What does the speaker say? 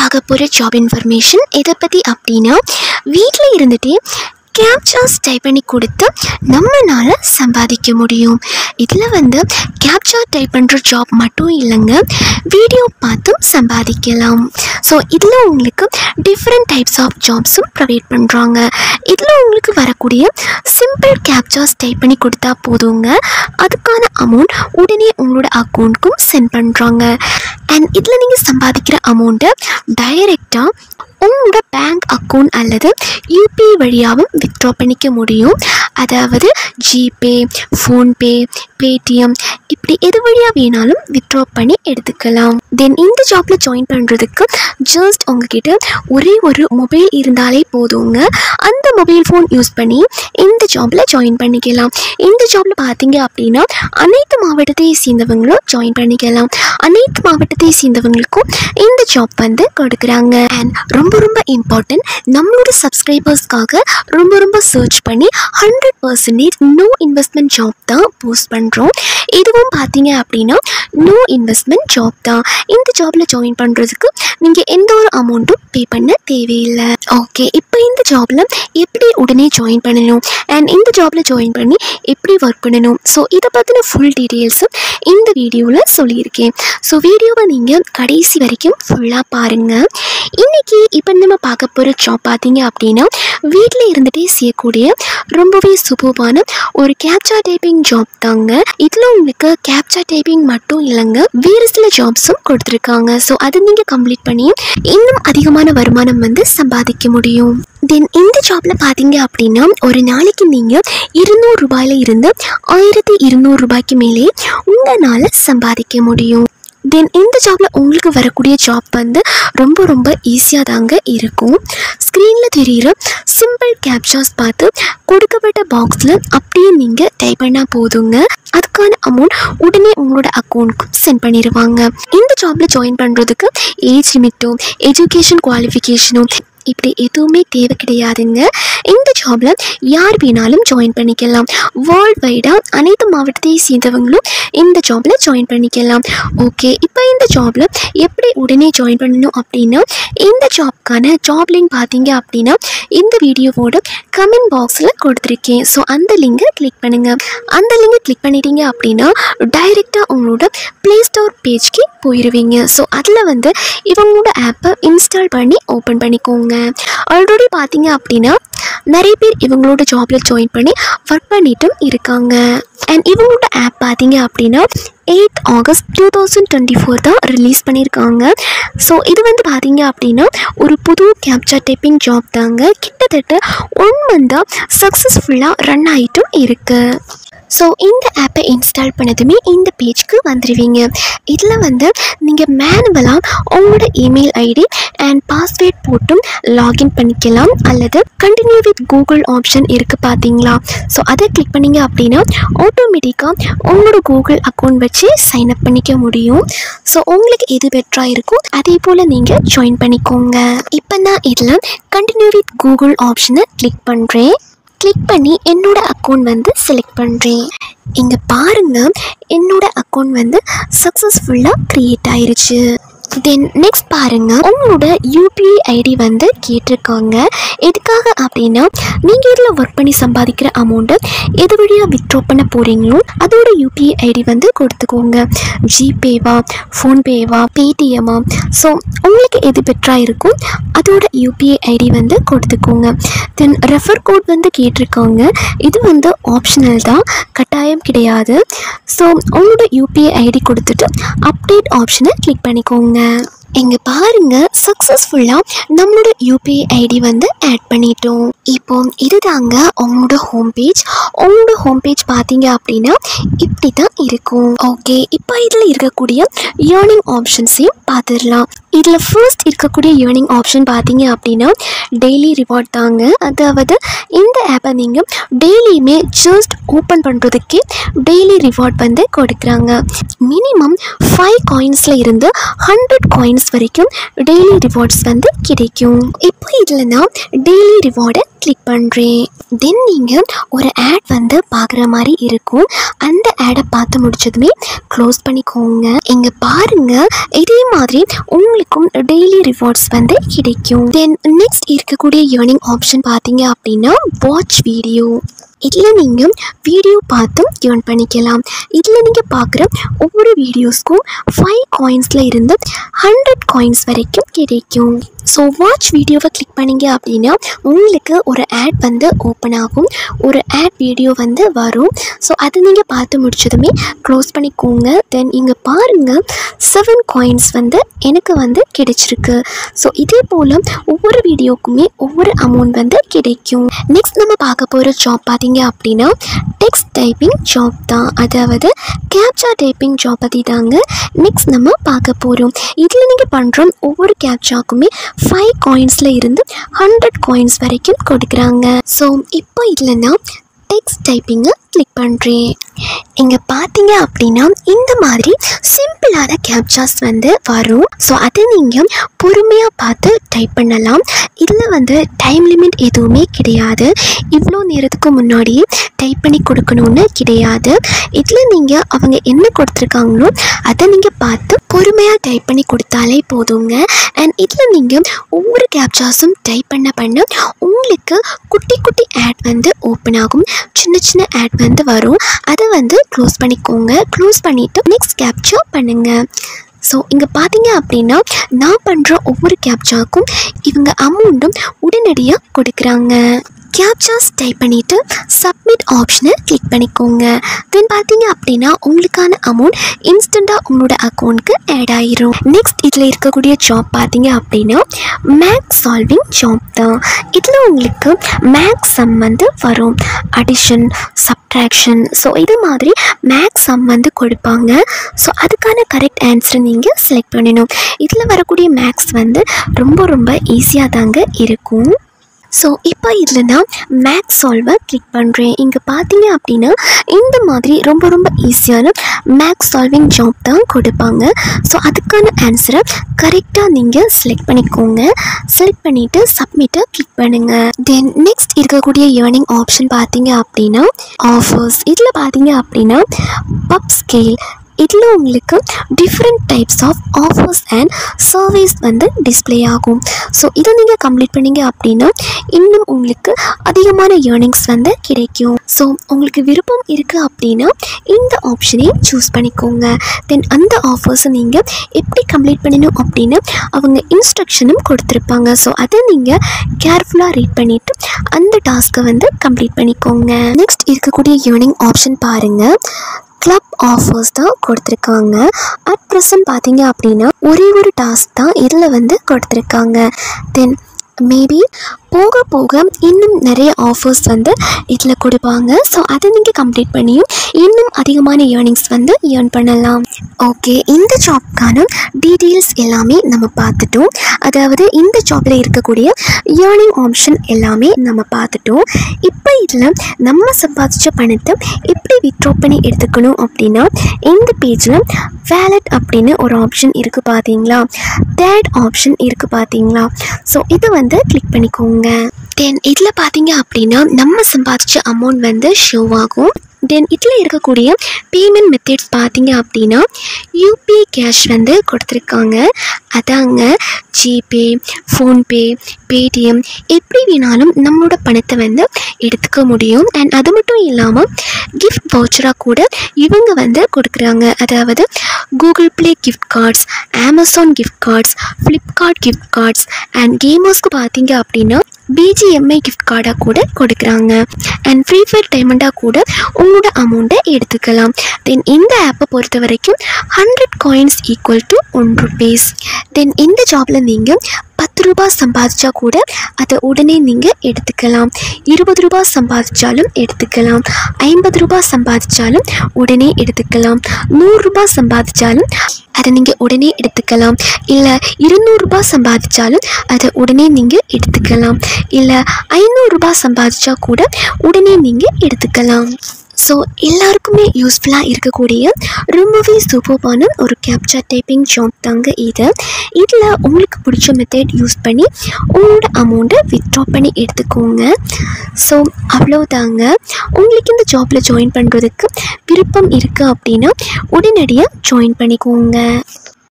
பார்க்க போகிற job information எதை பற்றி அப்படின்னா வீட்டில் இருந்துகிட்டே கேப்சாஸ் டைப் பண்ணி கொடுத்து நம்மளால சம்பாதிக்க முடியும் இதில் வந்து கேப்சா டைப் பண்ணுற ஜாப் மட்டும் இல்லைங்க வீடியோ பார்த்தும் சம்பாதிக்கலாம் ஸோ இதில் உங்களுக்கு டிஃப்ரெண்ட் டைப்ஸ் ஆஃப் ஜாப்ஸும் ப்ரொவைட் பண்ணுறாங்க இதில் உங்களுக்கு வரக்கூடிய சிம்பிள் கேப்சாஸ் டைப் பண்ணி கொடுத்தா போதுங்க அதுக்கான அமௌண்ட் உடனே உங்களோட அக்கௌண்ட்க்கும் சென்ட் பண்ணுறாங்க அண்ட் இதில் நீங்கள் சம்பாதிக்கிற அமௌண்ட்டை டைரெக்டாக உங்களோட பேங்க் அக்கௌண்ட் அல்லது யூபிஐ வழியாகவும் வித்ட்ரா பண்ணிக்க முடியும் அதாவது ஜிபே ஃபோன்பே பேடிஎம் இப்படி எது வழியாக வேணாலும் வித்ட்ரா பண்ணி எடுத்துக்கலாம் தென் இந்த ஜாப்பில் ஜாயின் பண்ணுறதுக்கு ஜஸ்ட் உங்ககிட்ட ஒரே ஒரு மொபைல் இருந்தாலே போதுங்க அந்த மொபைல் ஃபோன் யூஸ் பண்ணி இந்த ஜாப்பில் ஜாயின் பண்ணிக்கலாம் இந்த ஜாப்பில் பார்த்தீங்க அப்படின்னா அனைத்து மாவட்டத்தை சேர்ந்தவங்களும் ஜாயின் பண்ணிக்கலாம் அனைத்து மாவட்டத்தை சேர்ந்தவங்களுக்கும் இந்த ஜாப் வந்து கொடுக்குறாங்க அண்ட் ரொம்ப ரொம்ப இம்பார்ட்டன்ட் நம்மளோட சப்ஸ்கிரைபர்ஸ்க்காக ரொம்ப ரொம்ப சர்ச் பண்ணி hundred percentage no investment job தான் போஸ்ட் பண்ணுறோம் இதுவும் பார்த்தீங்க அப்படின்னா நோ இன்வெஸ்ட்மெண்ட் ஜாப் தான் இந்த ஜாபில் ஜாயின் பண்ணுறதுக்கு நீங்கள் எந்த ஒரு அமௌண்ட்டும் பே பண்ண தேவையில்லை ஓகே இப்போ இந்த ஜாபில் எப்படி உடனே ஜாயின் பண்ணணும் அண்ட் இந்த ஜாபில் ஜாயின் பண்ணி எப்படி ஒர்க் பண்ணணும் ஸோ இதை பற்றின ஃபுல் டீட்டெயில்ஸும் இந்த வீடியோவில் சொல்லியிருக்கேன் ஸோ வீடியோவை நீங்கள் கடைசி வரைக்கும் ஃபுல்லாக பாருங்கள் இன்றைக்கி இப்போ நம்ம பார்க்க போகிற ஜாப் பார்த்தீங்க அப்படின்னா வீட்டில் இருந்துகிட்டே செய்யக்கூடிய ரொம்பவே சூப்பர்பான ஒரு கேப்சா டைப்பிங் ஜாப் தாங்க இதில் உங்களுக்கு கேப்சா டைப்பிங் மட்டும் இல்லைங்க வேறு சில ஜாப்ஸும் கொடுத்துருக்காங்க ஸோ அதை நீங்கள் கம்ப்ளீட் பண்ணி இன்னும் அதிகமான வருமானம் வந்து சம்பாதிக்க முடியும் தென் இந்த ஜாப்பில் பார்த்தீங்க அப்படின்னா ஒரு நாளைக்கு நீங்கள் இருநூறு ரூபாயில இருந்து ஆயிரத்தி இருநூறு ரூபாய்க்கு மேலே உங்களால் சம்பாதிக்க முடியும் தென் இந்த ஜாப்பில் உங்களுக்கு வரக்கூடிய ஜாப் வந்து ரொம்ப ரொம்ப ஈஸியாக தாங்க இருக்கும் ஸ்க்ரீனில் தெரிகிற சிம்பிள் கேப்சாஸ் பார்த்து கொடுக்கப்பட்ட பாக்ஸில் அப்படியே நீங்கள் டைப் பண்ணால் போதுங்க அதுக்கான அமௌண்ட் உடனே உங்களோட அக்கௌண்ட்க்கு சென்ட் பண்ணிடுவாங்க இந்த ஜாப்பில் ஜாயின் பண்ணுறதுக்கு ஏஜ் லிமிட்டும் எஜுகேஷன் குவாலிஃபிகேஷனும் இப்படி எதுவுமே தேவை கிடையாதுங்க இந்த ஜாபில் யார் வேணாலும் ஜாயின் பண்ணிக்கலாம் வேர்ல்ட் வைடாக அனைத்து மாவட்டத்தை சேர்ந்தவங்களும் இந்த ஜாபில் ஜாயின் பண்ணிக்கலாம் ஓகே இப்போ இந்த ஜாபில் எப்படி உடனே ஜாயின் பண்ணணும் அப்படின்னா இந்த ஜாப்க்கான ஜாப் லிங்க் பார்த்தீங்க அப்படின்னா இந்த வீடியோவோட கமெண்ட் பாக்ஸில் கொடுத்துருக்கேன் ஸோ அந்த லிங்கை கிளிக் பண்ணுங்கள் அந்த லிங்கை கிளிக் பண்ணிட்டீங்க அப்படின்னா டைரெக்டாக உங்களோட ப்ளே ஸ்டோர் பேஜ்க்கு போயிடுவீங்க ஸோ அதில் வந்து இவங்களோட ஆப்பை இன்ஸ்டால் பண்ணி ஓப்பன் பண்ணிக்கோங்க ஆல்ரெடி பார்த்தீங்க அப்படின்னா நிறைய பேர் இவங்களோட ஜாபில் ஜாயின் பண்ணி ஒர்க் பண்ணிட்டும் இருக்காங்க அண்ட் இவங்களோட ஆப் பார்த்தீங்க அப்படின்னா eight August two thousand twenty four தான் ரிலீஸ் பண்ணியிருக்காங்க ஸோ இது வந்து பார்த்தீங்க அப்படின்னா ஒரு புது கேப்சா டைப்பிங் ஜாப் தாங்க கிட்டத்தட்ட ஒன் மந்தாக சக்ஸஸ்ஃபுல்லாக ரன் ஆகிட்டும் இருக்குது ஸோ இந்த ஆப்பை இன்ஸ்டால் பண்ணதுமே இந்த பேஜ்க்கு வந்துடுவீங்க இதில் வந்து நீங்கள் மேனுவலாக உங்களோட இமெயில் ஐடி அண்ட் பாஸ்வேர்ட் போட்டும் லாகின் பண்ணிக்கலாம் அல்லது கண்டினியூ வித் கூகுள் ஆப்ஷன் இருக்குது பார்த்தீங்களா ஸோ அதை கிளிக் பண்ணீங்க அப்படின்னா ஆட்டோமேட்டிக்காக உங்களோட கூகுள் அக்கௌண்ட் வச்சு சைன் அப் பண்ணிக்க முடியும் ஸோ உங்களுக்கு எது பெட்டராக இருக்கோ அதே போல் நீங்கள் ஜாயின் பண்ணிக்கோங்க இப்போ நான் இதில் கண்டினியூ வித் கூகுள் ஆப்ஷனை கிளிக் பண்ணுறேன் கிளிக் பண்ணி என்னோட அக்கௌண்ட் வந்து செலக்ட் பண்ணுறேன் இங்கே பாருங்கள் என்னோட அக்கௌண்ட் வந்து சக்ஸஸ்ஃபுல்லாக க்ரியேட் ஆயிருச்சு தென் நெக்ஸ்ட் பாருங்க உங்களோட யூபிஐ ஐடி வந்து கேட்டிருக்காங்க எதுக்காக அப்படின்னா நீங்கள் இதில் ஒர்க் பண்ணி சம்பாதிக்கிற அமௌண்ட்டை எது வழியாக வித்ட்ரா பண்ண போகிறீங்களோ அதோட யூபிஐ ஐடி வந்து கொடுத்துக்கோங்க ஜிபேவா ஃபோன்பேவா பேடிஎம்மா ஸோ உங்களுக்கு எது பெட்டராக இருக்கும் அதோட யூபிஐ ஐடி வந்து கொடுத்துக்கோங்க தென் ரெஃபர் கோட் வந்து கேட்டிருக்காங்க இது வந்து ஆப்ஷனல் தான் கட்டாயம் கிடையாது ஸோ உங்களோட யூபிஐ ஐடி கொடுத்துட்டு அப்டேட் ஆப்ஷனை கிளிக் பண்ணிக்கோங்க இங்கே பாருங்க சக்ஸஸ்ஃபுல்லாக நம்மளோட யூபிஐ ஐடி வந்து ஆட் பண்ணிட்டோம் இப்போ இதுதாங்க உங்களோட ஹோம் பேஜ் உங்களோட ஹோம் பேஜ் பார்த்தீங்க அப்படின்னா இப்படி தான் இருக்கும் ஓகே இப்போ இதில் இருக்கக்கூடிய ஏர்னிங் ஆப்ஷன்ஸையும் பார்த்துடலாம் இதில் ஃபர்ஸ்ட் இருக்கக்கூடிய ஏர்னிங் ஆப்ஷன் பார்த்தீங்க அப்படின்னா டெய்லி ரிவார்ட் தாங்க அதாவது இந்த ஆப்பை நீங்கள் டெய்லியுமே ஜஸ்ட் ஓப்பன் பண்ணுறதுக்கே டெய்லி ரிவார்ட் வந்து கொடுக்குறாங்க மினிமம் ஃபைவ் காயின்ஸில் இருந்து ஹண்ட்ரட் காயின்ஸ் வரைக்கும் டெய்லி ரிவார்ட்ஸ் வந்து கிடைக்கும் இப்போ இதில் நான் டெய்லி ரிவார்டை கிளிக் பண்ணுறேன் தென் நீங்கள் ஒரு ஆட் வந்து பார்க்குற மாதிரி இருக்கும் அந்த ஆடை பார்த்து முடிச்சதுமே க்ளோஸ் பண்ணிக்கோங்க இங்கே பாருங்கள் இதே மாதிரி உங்களுக்கு உங்களுக்கும் டெய்லி ரிவார்ட்ஸ் வந்து கிடைக்கும் தென் நெக்ஸ்ட் இருக்கக்கூடிய ஏர்னிங் ஆப்ஷன் பார்த்தீங்க அப்படின்னா வாட்ச் வீடியோ இதில் நீங்கள் வீடியோ பார்த்தும் ஏர்ன் பண்ணிக்கலாம் இதில் நீங்கள் பார்க்குற ஒவ்வொரு வீடியோஸ்க்கும் ஃபைவ் காயின்ஸில் இருந்து ஹண்ட்ரட் காயின்ஸ் வரைக்கும் கிடைக்கும் ஸோ வாட்ச் வீடியோவை கிளிக் பண்ணீங்க அப்படின்னா உங்களுக்கு ஒரு ஆட் வந்து ஓப்பன் ஆகும் ஒரு ஆட் வீடியோ வந்து வரும் ஸோ அதை நீங்கள் பார்த்து முடிச்சதுமே க்ளோஸ் பண்ணிக்கோங்க தென் இங்கே பாருங்கள் செவன் காயின்ஸ் வந்து எனக்கு வந்து கிடைச்சிருக்கு ஸோ இதே போல் ஒவ்வொரு வீடியோக்குமே ஒவ்வொரு அமௌண்ட் வந்து கிடைக்கும் நெக்ஸ்ட் நம்ம பார்க்க போகிற ஜாப் பார்த்தீங்க அப்படின்னா டெக்ஸ்ட் டைப்பிங் ஜாப் தான் அதாவது கேப்சா டைப்பிங் ஜாப் பற்றி தாங்க நெக்ஸ்ட் நம்ம பார்க்க போகிறோம் இதில் நீங்கள் பண்ணுற ஒவ்வொரு கேப்சாக்குமே ஃபைவ் காயின்ஸில் இருந்து ஹண்ட்ரட் காயின்ஸ் வரைக்கும் கொடுக்குறாங்க ஸோ இப்போ இதில் நான் டெக்ஸ்ட் டைப்பிங்கை கிளிக் பண்ணுறேன் இங்கே பார்த்தீங்க அப்படின்னா இந்த மாதிரி சிம்பிளான கேப்சாஸ் வந்து வரும் ஸோ அதை நீங்கள் பொறுமையாக பார்த்து டைப் பண்ணலாம் இதில் வந்து டைம் லிமிட் எதுவுமே கிடையாது இவ்வளோ நேரத்துக்கு முன்னாடியே டைப் பண்ணி கொடுக்கணும்னு கிடையாது இதில் நீங்கள் அவங்க என்ன கொடுத்துருக்காங்களோ அதை நீங்கள் பார்த்து பொறுமையாக டைப் பண்ணி கொடுத்தாலே போதுங்க அண்ட் இதில் நீங்கள் ஒவ்வொரு கேப்சாஸும் டைப் பண்ண பண்ண உங்களுக்கு குட்டி குட்டி ஆட் வந்து ஓப்பன் ஆகும் சின்ன சின்ன ஆட் வந்து வரும் அதை வந்து க்ளோஸ் பண்ணிக்கோங்க க்ளோஸ் பண்ணிவிட்டு நெக்ஸ்ட் கேப்சர் பண்ணுங்கள் ஸோ இங்கே பார்த்தீங்க அப்படின்னா நான் பண்ணுற ஒவ்வொரு கேப்சாக்கும் இவங்க அமௌண்ட்டும் உடனடியாக கொடுக்குறாங்க கேப்சாஸ் டைப் பண்ணிவிட்டு சப்மிட் ஆப்ஷனை கிளிக் பண்ணிக்கோங்க தென் பார்த்தீங்க அப்படின்னா உங்களுக்கான அமௌண்ட் இன்ஸ்டண்ட்டாக உங்களோட அக்கௌண்ட்க்கு ஆட் ஆயிரும் நெக்ஸ்ட் இதில் இருக்கக்கூடிய ஜாப் பார்த்தீங்க அப்படின்னா மேக்ஸ் சால்விங் ஜாப் தான் இதில் உங்களுக்கு மேக்ஸ் சம் வந்து வரும் அடிஷன் சப்ட்ராக்ஷன் ஸோ இது மாதிரி மேக்ஸ் சம் வந்து கொடுப்பாங்க ஸோ அதுக்கான கரெக்ட் ஆன்சரை நீங்கள் செலக்ட் பண்ணணும் இதில் வரக்கூடிய மேக்ஸ் வந்து ரொம்ப ரொம்ப ஈஸியாக தாங்க இருக்கும் ஸோ இப்போ இதில் நான் மேக்ஸ் சால்வை கிளிக் பண்ணுறேன் இங்கே பார்த்தீங்க அப்படின்னா இந்த மாதிரி ரொம்ப ரொம்ப ஈஸியான மேக்ஸ் சால்விங் ஜாப் தான் கொடுப்பாங்க ஸோ அதுக்கான ஆன்சரை கரெக்டாக நீங்கள் செலக்ட் பண்ணிக்கோங்க செலக்ட் பண்ணிவிட்டு சப்மிட்டை கிளிக் பண்ணுங்கள் தென் நெக்ஸ்ட் இருக்கக்கூடிய ஏர்னிங் ஆப்ஷன் பார்த்தீங்க அப்படின்னா ஆஃபர்ஸ் இதில் பார்த்தீங்க அப்படின்னா பப் ஸ்கேல் இதில் உங்களுக்கு different types of offers and service வந்து டிஸ்ப்ளே ஆகும் ஸோ இதை நீங்கள் கம்ப்ளீட் பண்ணீங்க அப்படின்னா இன்னும் உங்களுக்கு அதிகமான ஏர்னிங்ஸ் வந்து கிடைக்கும் ஸோ உங்களுக்கு விருப்பம் இருக்குது அப்படின்னா இந்த ஆப்ஷனையும் சூஸ் பண்ணிக்கோங்க தென் அந்த ஆஃபர்ஸை நீங்கள் எப்படி கம்ப்ளீட் பண்ணணும் அப்படின்னு அவங்க இன்ஸ்ட்ரக்ஷனும் கொடுத்துருப்பாங்க ஸோ அதை நீங்கள் கேர்ஃபுல்லாக ரீட் பண்ணிவிட்டு அந்த டாஸ்க்கை வந்து கம்ப்ளீட் பண்ணிக்கோங்க நெக்ஸ்ட் இருக்கக்கூடிய ஏர்னிங் ஆப்ஷன் பாருங்கள் கிளப் ஆஃபர்ஸ் தான் கொடுத்துருக்காங்க அட் ப்ரெசன்ட் பார்த்தீங்க அப்படின்னா ஒரே ஒரு டாஸ்க் தான் இதில் வந்து கொடுத்துருக்காங்க தென் மேபி போக போக இன்னும் நிறைய ஆஃபர்ஸ் வந்து இதில் கொடுப்பாங்க ஸோ அதை நீங்கள் கம்ப்ளீட் பண்ணியும் இன்னும் அதிகமான ஏர்னிங்ஸ் வந்து ஏர்ன் பண்ணலாம் ஓகே இந்த ஜாப்க்கான டீட்டெயில்ஸ் எல்லாமே நம்ம பார்த்துட்டோம் அதாவது இந்த ஜாப்பில் இருக்கக்கூடிய ஏர்னிங் ஆப்ஷன் எல்லாமே நம்ம பார்த்துட்டோம் இப்போ இதில் நம்ம சம்பாதிச்ச பணத்தை எப்படி வித்ட்ரா பண்ணி எடுத்துக்கணும் அப்படின்னா இந்த பேஜில் வேலட் அப்படின்னு ஒரு ஆப்ஷன் இருக்குது பார்த்தீங்களா தேர்ட் ஆப்ஷன் இருக்குது பார்த்தீங்களா ஸோ இதை வந்து கிளிக் பண்ணிக்கோங்க தென் இதில் பார்த்தீங்க அப்படின்னா நம்ம சம்பாதிச்ச அமௌண்ட் வந்து ஷோ ஆகும் தென் இதில் இருக்கக்கூடிய பேமெண்ட் மெத்தட்ஸ் பார்த்தீங்க அப்படின்னா யூபிஐ கேஷ் வந்து கொடுத்துருக்காங்க அதாங்க ஜிபே ஃபோன்பே பேடிஎம் எப்படி வேணாலும் நம்மளோட பணத்தை வந்து எடுத்துக்க முடியும் அண்ட் அது மட்டும் இல்லாமல் கிஃப்ட் வவுச்சராக கூட இவங்க வந்து கொடுக்குறாங்க அதாவது Google Play gift cards Amazon gift cards Flipkart gift cards and கேமர்ஸ்க்கு பார்த்தீங்க அப்படின்னா பிஜிஎம்ஐ கிஃப்ட் கார்டாக கூட கொடுக்குறாங்க அண்ட் ஃப்ரீ ஃபயர் டைமண்டாக கூட உங்களோட அமௌண்ட்டை எடுத்துக்கலாம் தென் இந்த ஆப்பை பொறுத்த வரைக்கும் hundred coins equal to one rupees then இந்த ஜாபில் நீங்கள் பத்து ரூபாய் சம்பாதிச்சா கூட அதை உடனே நீங்கள் எடுத்துக்கலாம் இருபது ரூபாய் சம்பாதிச்சாலும் எடுத்துக்கலாம் ஐம்பது ரூபாய் சம்பாதிச்சாலும் உடனே எடுத்துக்கலாம் நூறுரூபா சம்பாதிச்சாலும் அதை நீங்கள் உடனே எடுத்துக்கலாம் இல்லை இருநூறுபா சம்பாதிச்சாலும் அதை உடனே நீங்கள் எடுத்துக்கலாம் இல்லை ஐநூறுரூபா சம்பாதிச்சா கூட உடனே நீங்கள் எடுத்துக்கலாம் ஸோ எல்லாருக்குமே யூஸ்ஃபுல்லாக இருக்கக்கூடிய ரொம்பவே சூப்பர்பான ஒரு கேப்சர் டைப்பிங் ஜாப் தாங்க இது இதில் உங்களுக்கு பிடிச்ச மெத்தட் யூஸ் பண்ணி உங்களோட அமௌண்ட்டை வித்ட்ரா பண்ணி எடுத்துக்கோங்க ஸோ அவ்வளோதாங்க உங்களுக்கு இந்த ஜாப்பில் ஜாயின் பண்ணுறதுக்கு விருப்பம் இருக்குது அப்படின்னா உடனடியாக ஜாயின் பண்ணிக்கோங்க